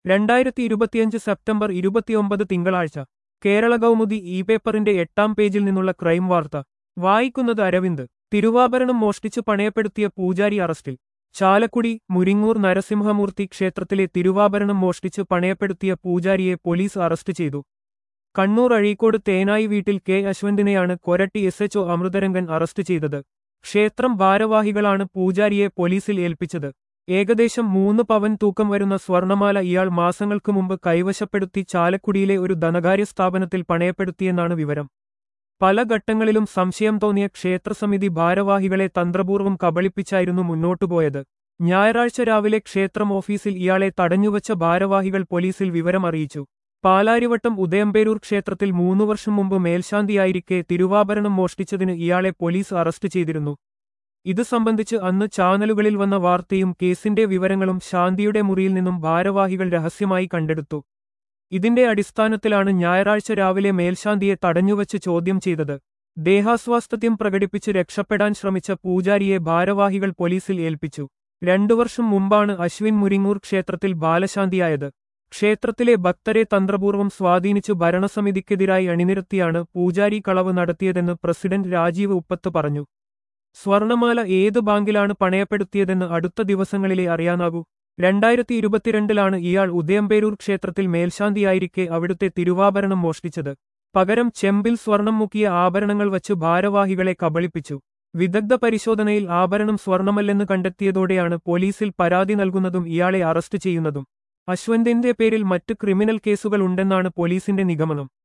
രണ്ടായിരത്തി ഇരുപത്തിയഞ്ച് സെപ്റ്റംബർ ഇരുപത്തിയൊമ്പത് തിങ്കളാഴ്ച കേരള കൗമുദി ഇ പേപ്പറിന്റെ എട്ടാം പേജിൽ നിന്നുള്ള ക്രൈം വാർത്ത വായിക്കുന്നത് അരവിന്ദ് തിരുവാഭരണം മോഷ്ടിച്ച് പണയപ്പെടുത്തിയ പൂജാരി അറസ്റ്റിൽ ചാലക്കുടി മുരിങ്ങൂർ നരസിംഹമൂർത്തി ക്ഷേത്രത്തിലെ തിരുവാഭരണം മോഷ്ടിച്ച് പണയപ്പെടുത്തിയ പൂജാരിയെ പോലീസ് അറസ്റ്റ് ചെയ്തു കണ്ണൂർ അഴീക്കോട് തേനായി വീട്ടിൽ കെ അശ്വന്തിനെയാണ് Koratty S H O Amritharangan arrest ചെയ്തത് ക്ഷേത്രം ഭാരവാഹികളാണ് പൂജാരിയെ പോലീസിൽ ഏൽപ്പിച്ചത് ഏകദേശം മൂന്ന് പവൻ തൂക്കം വരുന്ന സ്വർണമാല ഇയാൾ മാസങ്ങൾക്കു മുമ്പ് കൈവശപ്പെടുത്തി ചാലക്കുടിയിലെ ഒരു ധനകാര്യ സ്ഥാപനത്തിൽ പണയപ്പെടുത്തിയെന്നാണ് വിവരം പല ഘട്ടങ്ങളിലും സംശയം തോന്നിയ ക്ഷേത്രസമിതി ഭാരവാഹികളെ തന്ത്രപൂർവ്വം കബളിപ്പിച്ചായിരുന്നു മുന്നോട്ടുപോയത് ഞായറാഴ്ച രാവിലെ ക്ഷേത്രം ഓഫീസിൽ ഇയാളെ തടഞ്ഞുവച്ച ഭാരവാഹികൾ പോലീസിൽ വിവരം അറിയിച്ചു പാലാരിവട്ടം ഉദയംപേരൂർ ക്ഷേത്രത്തിൽ മൂന്നു വർഷം മുമ്പ് മേൽശാന്തിയായിരിക്കെ തിരുവാഭരണം മോഷ്ടിച്ചതിന് ഇയാളെ പോലീസ് അറസ്റ്റ് ചെയ്തിരുന്നു ഇത് സംബന്ധിച്ച് അന്ന് ചാനലുകളിൽ വന്ന വാർത്തയും കേസിന്റെ വിവരങ്ങളും ശാന്തിയുടെ മുറിയിൽ നിന്നും ഭാരവാഹികൾ രഹസ്യമായി കണ്ടെടുത്തു ഇതിന്റെ അടിസ്ഥാനത്തിലാണ് ഞായറാഴ്ച രാവിലെ മേൽശാന്തിയെ തടഞ്ഞുവച്ച് ചോദ്യം ചെയ്തത് ദേഹാസ്വാസ്ഥ്യം പ്രകടിപ്പിച്ച് രക്ഷപ്പെടാൻ ശ്രമിച്ച പൂജാരിയെ ഭാരവാഹികൾ പോലീസിൽ ഏൽപ്പിച്ചു രണ്ടു വർഷം മുമ്പാണ് അശ്വിൻ മുരിങ്ങൂർ ക്ഷേത്രത്തിൽ ബാലശാന്തിയായത് ക്ഷേത്രത്തിലെ ഭക്തരെ തന്ത്രപൂർവ്വം സ്വാധീനിച്ചു ഭരണസമിതിക്കെതിരായി അണിനിരത്തിയാണ് പൂജാരി കളവ് നടത്തിയതെന്ന് പ്രസിഡന്റ് രാജീവ് ഉപ്പത്ത് പറഞ്ഞു സ്വർണമാല ഏത് ബാങ്കിലാണ് പണയപ്പെടുത്തിയതെന്ന് അടുത്ത ദിവസങ്ങളിലെ അറിയാനാകൂ രണ്ടായിരത്തി ഇരുപത്തിരണ്ടിലാണ് ഇയാൾ ഉദയംപേരൂർ ക്ഷേത്രത്തിൽ മേൽശാന്തിയായിരിക്കെ അവിടുത്തെ തിരുവാഭരണം മോഷ്ടിച്ചത് പകരം ചെമ്പിൽ സ്വർണം മുക്കിയ ആഭരണങ്ങൾ വച്ച് ഭാരവാഹികളെ കബളിപ്പിച്ചു വിദഗ്ധ പരിശോധനയിൽ ആഭരണം സ്വർണമല്ലെന്ന് കണ്ടെത്തിയതോടെയാണ് പോലീസിൽ പരാതി നൽകുന്നതും ഇയാളെ അറസ്റ്റ് ചെയ്യുന്നതും അശ്വന്തിന്റെ പേരിൽ മറ്റ് ക്രിമിനൽ കേസുകൾ ഉണ്ടെന്നാണ് പോലീസിന്റെ നിഗമനം